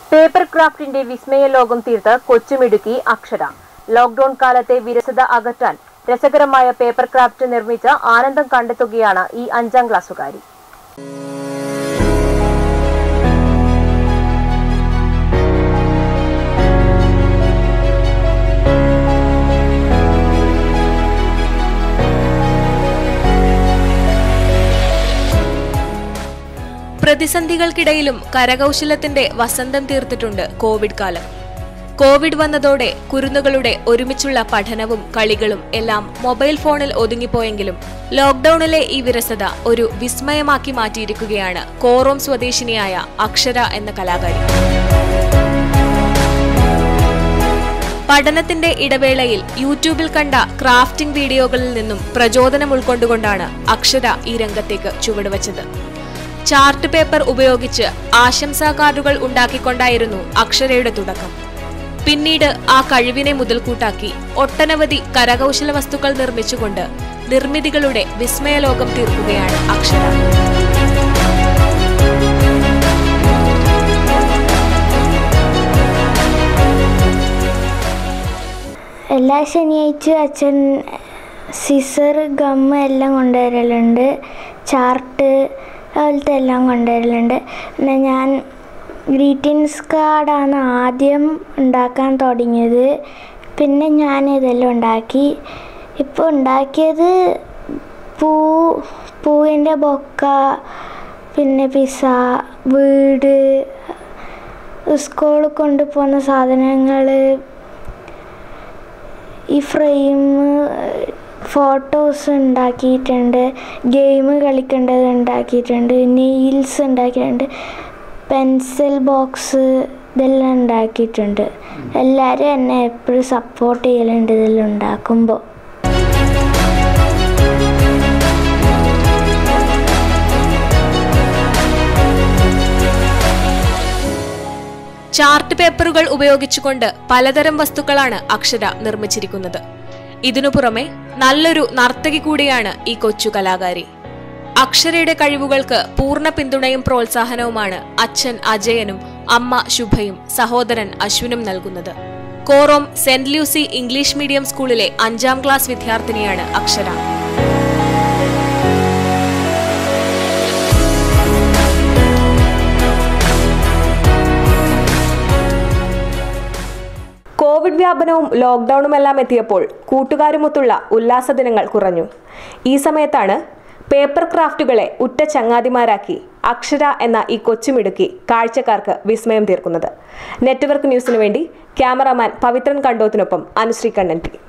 paper ക്രാഫ്റ്റിന്റെ വിസ്മയ ലോകം തീർത്ത് കൊച്ചുമിടുക്കി അക്ഷര ലോക്ഡൌൺ കാലത്തെ വിരസത അകറ്റാൻ രസകരമായ പേപ്പർ ക്രാഫ്റ്റ് നിർമ്മിച്ച് ആനന്ദം കണ്ടെത്തുകയാണ് ഈ അഞ്ചാം ക്ലാസ്സുകാരി പ്രതിസന്ധികൾക്കിടയിലും കരകൗശലത്തിന്റെ വസന്തം തീർത്തിട്ടുണ്ട് കോവിഡ് കാലം കോവിഡ് വന്നതോടെ കുരുന്നുകളുടെ ഒരുമിച്ചുള്ള പഠനവും കളികളും എല്ലാം മൊബൈൽ ഫോണിൽ ഒതുങ്ങിപ്പോയെങ്കിലും ലോക്ഡൌണിലെ ഈ വിരസത ഒരു വിസ്മയമാക്കി മാറ്റിയിരിക്കുകയാണ് കോറോം സ്വദേശിനിയായ അക്ഷര എന്ന കലാകാരി പഠനത്തിന്റെ ഇടവേളയിൽ യൂട്യൂബിൽ കണ്ട ക്രാഫ്റ്റിംഗ് വീഡിയോകളിൽ നിന്നും പ്രചോദനം ഉൾക്കൊണ്ടുകൊണ്ടാണ് അക്ഷര ഈ രംഗത്തേക്ക് ചുവടുവച്ചത് ചാർട്ട് പേപ്പർ ഉപയോഗിച്ച് ആശംസാ കാർഡുകൾ ഉണ്ടാക്കിക്കൊണ്ടായിരുന്നു അക്ഷരയുടെ തുടക്കം പിന്നീട് ആ കഴിവിനെ മുതൽക്കൂട്ടാക്കി ഒട്ടനവധി കരകൗശല വസ്തുക്കൾ നിർമ്മിച്ചുകൊണ്ട് നിർമ്മിതികളുടെ വിസ്മയലോകം തീർക്കുകയാണ് അക്ഷര എല്ലാ ശനിയാഴ്ചയും അച്ഛൻ സിസർ ഗം എല്ലാം കൊണ്ടുവരലുണ്ട് ചാർട്ട് അതുപോലത്തെ എല്ലാം കൊണ്ടുവരലുണ്ട് പിന്നെ ഞാൻ ഗ്രീറ്റിംഗ്സ് കാർഡാണ് ആദ്യം ഉണ്ടാക്കാൻ തുടങ്ങിയത് പിന്നെ ഞാൻ ഇതെല്ലാം ഉണ്ടാക്കി ഇപ്പോൾ ഉണ്ടാക്കിയത് പൂ പൂവിൻ്റെ ബൊക്ക പിന്നെ പിസ വീട് സ്കൂളിൽ കൊണ്ടുപോകുന്ന സാധനങ്ങൾ ഈ ഫ്രെയിം ഫോട്ടോസ് ഉണ്ടാക്കിയിട്ടുണ്ട് ഗെയിം കളിക്കേണ്ടത് ഉണ്ടാക്കിയിട്ടുണ്ട് നെയിൽസ് ഉണ്ടാക്കിയിട്ടുണ്ട് പെൻസിൽ ബോക്സ് ഇതെല്ലാം ഉണ്ടാക്കിയിട്ടുണ്ട് എല്ലാവരും എന്നെ എപ്പോഴും സപ്പോർട്ട് ചെയ്യലുണ്ട് ഇതെല്ലാം ഉണ്ടാക്കുമ്പോൾ ചാർട്ട് പേപ്പറുകൾ ഉപയോഗിച്ചുകൊണ്ട് പലതരം വസ്തുക്കളാണ് അക്ഷര നിർമ്മിച്ചിരിക്കുന്നത് ഇതിനു പുറമെ നല്ലൊരു നർത്തകി കൂടിയാണ് ഈ കൊച്ചു കലാകാരി അക്ഷരയുടെ കഴിവുകൾക്ക് പൂർണ്ണ പിന്തുണയും പ്രോത്സാഹനവുമാണ് അച്ഛൻ അജയനും അമ്മ ശുഭയും സഹോദരൻ അശ്വിനും നൽകുന്നത് Korom saint Lucy English medium സ്കൂളിലെ അഞ്ചാം ക്ലാസ് വിദ്യാർത്ഥിനിയാണ് അക്ഷര കോവിഡ് വ്യാപനവും ലോക്ക്ഡൌണും എല്ലാം എത്തിയപ്പോൾ കൂട്ടുകാരുമൊത്തുള്ള ഉല്ലാസ ദിനങ്ങൾ കുറഞ്ഞു ഈ സമയത്താണ് പേപ്പർ ക്രാഫ്റ്റുകളെ ഉറ്റ ചങ്ങാതിമാരാക്കി അക്ഷര എന്ന ഈ കൊച്ചുമിടുക്കി കാഴ്ചക്കാർക്ക് വിസ്മയം തീർക്കുന്നത് നെറ്റ്വർക്ക് ന്യൂസിനു വേണ്ടി ക്യാമറാമാൻ പവിത്രൻ കണ്ടോത്തിനൊപ്പം അനുശ്രീ കണ്ണൻ ടി